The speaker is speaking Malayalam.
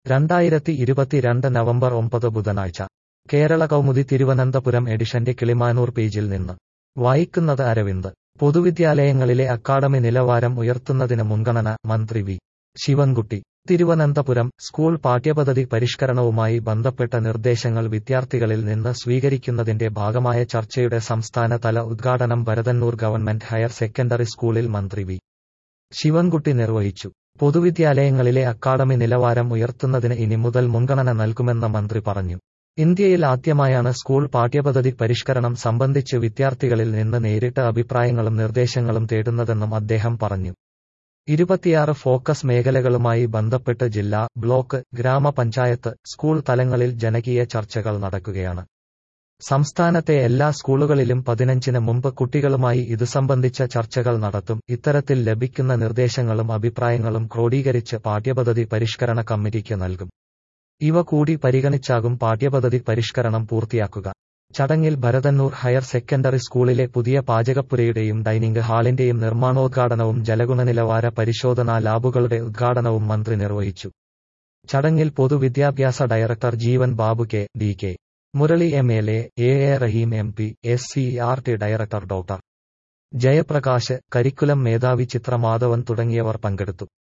രണ്ടായിരത്തി ഇരുപത്തിരണ്ട് നവംബർ ഒമ്പത് ബുധനാഴ്ച കേരള കൗമുദി തിരുവനന്തപുരം എഡിഷന്റെ കിളിമാനൂർ പേജിൽ നിന്ന് വായിക്കുന്നത് അരവിന്ദ് പൊതുവിദ്യാലയങ്ങളിലെ അക്കാഡമി നിലവാരം ഉയർത്തുന്നതിന് മുൻഗണന മന്ത്രി വി ശിവൻകുട്ടി തിരുവനന്തപുരം സ്കൂൾ പാഠ്യപദ്ധതി പരിഷ്കരണവുമായി ബന്ധപ്പെട്ട നിർദ്ദേശങ്ങൾ വിദ്യാർത്ഥികളിൽ നിന്ന് സ്വീകരിക്കുന്നതിന്റെ ഭാഗമായ ചർച്ചയുടെ സംസ്ഥാനതല ഉദ്ഘാടനം ഭരതന്നൂർ ഗവൺമെന്റ് ഹയർ സെക്കൻഡറി സ്കൂളിൽ മന്ത്രി വി ശിവൻകുട്ടി നിർവഹിച്ചു പൊതുവിദ്യാലയങ്ങളിലെ അക്കാഡമി നിലവാരം ഉയർത്തുന്നതിന് ഇനി മുതൽ മുൻഗണന നൽകുമെന്ന് മന്ത്രി പറഞ്ഞു ഇന്ത്യയിൽ ആദ്യമായാണ് സ്കൂൾ പാഠ്യപദ്ധതി പരിഷ്കരണം സംബന്ധിച്ച് വിദ്യാർത്ഥികളിൽ നിന്ന് നേരിട്ട് അഭിപ്രായങ്ങളും നിർദ്ദേശങ്ങളും തേടുന്നതെന്നും അദ്ദേഹം പറഞ്ഞു ഇരുപത്തിയാറ് ഫോക്കസ് മേഖലകളുമായി ബന്ധപ്പെട്ട് ജില്ലാ ബ്ലോക്ക് ഗ്രാമപഞ്ചായത്ത് സ്കൂൾ തലങ്ങളിൽ ജനകീയ ചർച്ചകൾ നടക്കുകയാണ് സംസ്ഥാനത്തെ എല്ലാ സ്കൂളുകളിലും പതിനഞ്ചിന് മുമ്പ് കുട്ടികളുമായി ഇതു സംബന്ധിച്ച ചർച്ചകൾ നടത്തും ഇത്തരത്തിൽ ലഭിക്കുന്ന നിർദ്ദേശങ്ങളും അഭിപ്രായങ്ങളും ക്രോഡീകരിച്ച് പാഠ്യപദ്ധതി പരിഷ്കരണ കമ്മിറ്റിക്ക് നൽകും ഇവ കൂടി പരിഗണിച്ചാകും പാഠ്യപദ്ധതി പരിഷ്കരണം പൂർത്തിയാക്കുക ചടങ്ങിൽ ഭരതന്നൂർ ഹയർ സെക്കൻഡറി സ്കൂളിലെ പുതിയ പാചകപ്പുരയുടെയും ഡൈനിംഗ് ഹാളിന്റെയും നിർമ്മാണോദ്ഘാടനവും ജലഗുണനിലവാര പരിശോധനാ ലാബുകളുടെ ഉദ്ഘാടനവും മന്ത്രി നിർവഹിച്ചു ചടങ്ങിൽ പൊതുവിദ്യാഭ്യാസ director Jeevan Babu K D K Murali M L A A A Rahim M P S C R T director doctor Jayaprakash curriculum മേധാവി ചിത്ര മാധവൻ തുടങ്ങിയവർ പങ്കെടുത്തു